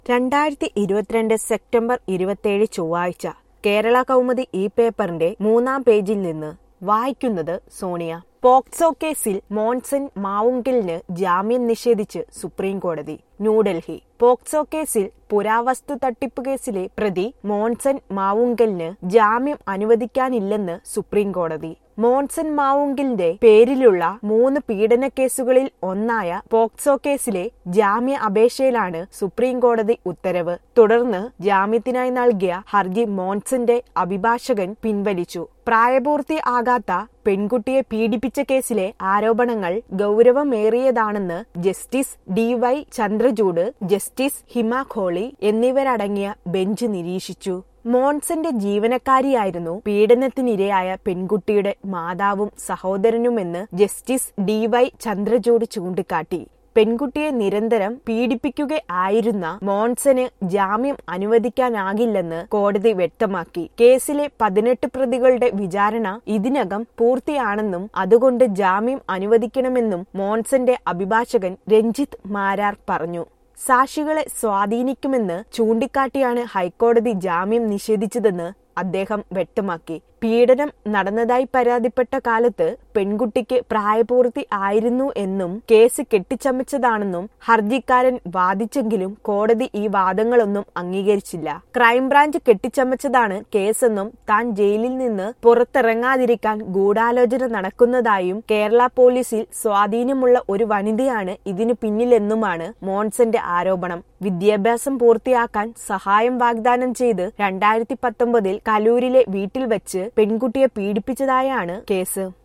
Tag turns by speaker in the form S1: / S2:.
S1: രണ്ടായിരത്തി ഇരുപത്തിരണ്ട് സെപ്റ്റംബർ ഇരുപത്തിയേഴ് ചൊവ്വാഴ്ച കേരള കൗമുദി ഈ പേപ്പറിന്റെ മൂന്നാം പേജിൽ നിന്ന് വായിക്കുന്നത് സോണിയ പോക്സോ കേസിൽ മോൺസൺ മാവുങ്കലിന് ജാമ്യം നിഷേധിച്ച് സുപ്രീം കോടതി ന്യൂഡൽഹി പോക്സോ കേസിൽ പുരാവസ്തു തട്ടിപ്പ് കേസിലെ പ്രതി മോൺസൺ മാവുങ്കലിന് ജാമ്യം അനുവദിക്കാനില്ലെന്ന് സുപ്രീം കോടതി മോൺസൺ മാവുങ്കലിന്റെ പേരിലുള്ള മൂന്ന് പീഡന കേസുകളിൽ ഒന്നായ പോക്സോ കേസിലെ ജാമ്യ അപേക്ഷയിലാണ് സുപ്രീം കോടതി ഉത്തരവ് തുടർന്ന് ജാമ്യത്തിനായി നൽകിയ ഹർജി മോൺസന്റെ അഭിഭാഷകൻ പിൻവലിച്ചു പ്രായപൂർത്തി ആകാത്ത പെൺകുട്ടിയെ പീഡിപ്പിച്ച കേസിലെ ആരോപണങ്ങൾ ഗൗരവമേറിയതാണെന്ന് justice D Y Chandrachud justice Hima Kohli എന്നിവരടങ്ങിയ ബെഞ്ച് നിരീക്ഷിച്ചു മോൺസന്റെ ജീവനക്കാരിയായിരുന്നു പീഡനത്തിനിരയായ പെൺകുട്ടിയുടെ മാതാവും സഹോദരനുമെന്ന് ജസ്റ്റിസ് ഡി വൈ ചന്ദ്രചൂഡ് ചൂണ്ടിക്കാട്ടി പെൺകുട്ടിയെ നിരന്തരം പീഡിപ്പിക്കുകയായിരുന്ന മോൺസന് ജാമ്യം അനുവദിക്കാനാകില്ലെന്ന് കോടതി വ്യക്തമാക്കി കേസിലെ പതിനെട്ട് പ്രതികളുടെ വിചാരണ ഇതിനകം പൂർത്തിയാണെന്നും അതുകൊണ്ട് ജാമ്യം അനുവദിക്കണമെന്നും മോൺസന്റെ അഭിഭാഷകൻ രഞ്ജിത്ത് മാരാർ പറഞ്ഞു സാക്ഷികളെ സ്വാധീനിക്കുമെന്ന് ചൂണ്ടിക്കാട്ടിയാണ് ഹൈക്കോടതി ജാമ്യം നിഷേധിച്ചതെന്ന് അദ്ദേഹം വ്യക്തമാക്കി പീഡനം നടന്നതായി പരാതിപ്പെട്ട കാലത്ത് പെൺകുട്ടിക്ക് പ്രായപൂർത്തി ആയിരുന്നു എന്നും കേസ് കെട്ടിച്ചമച്ചതാണെന്നും ഹർജിക്കാരൻ വാദിച്ചെങ്കിലും കോടതി ഈ വാദങ്ങളൊന്നും അംഗീകരിച്ചില്ല ക്രൈംബ്രാഞ്ച് കെട്ടിച്ചമച്ചതാണ് കേസെന്നും താൻ ജയിലിൽ നിന്ന് പുറത്തിറങ്ങാതിരിക്കാൻ ഗൂഢാലോചന നടക്കുന്നതായും കേരള പോലീസിൽ സ്വാധീനമുള്ള ഒരു വനിതയാണ് ഇതിനു പിന്നിലെന്നുമാണ് മോൺസന്റെ ആരോപണം വിദ്യാഭ്യാസം പൂർത്തിയാക്കാൻ സഹായം വാഗ്ദാനം ചെയ്ത് രണ്ടായിരത്തി പത്തൊമ്പതിൽ കലൂരിലെ വീട്ടിൽ വെച്ച് പെൺകുട്ടിയെ പീഡിപ്പിച്ചതായാണ് കേസ്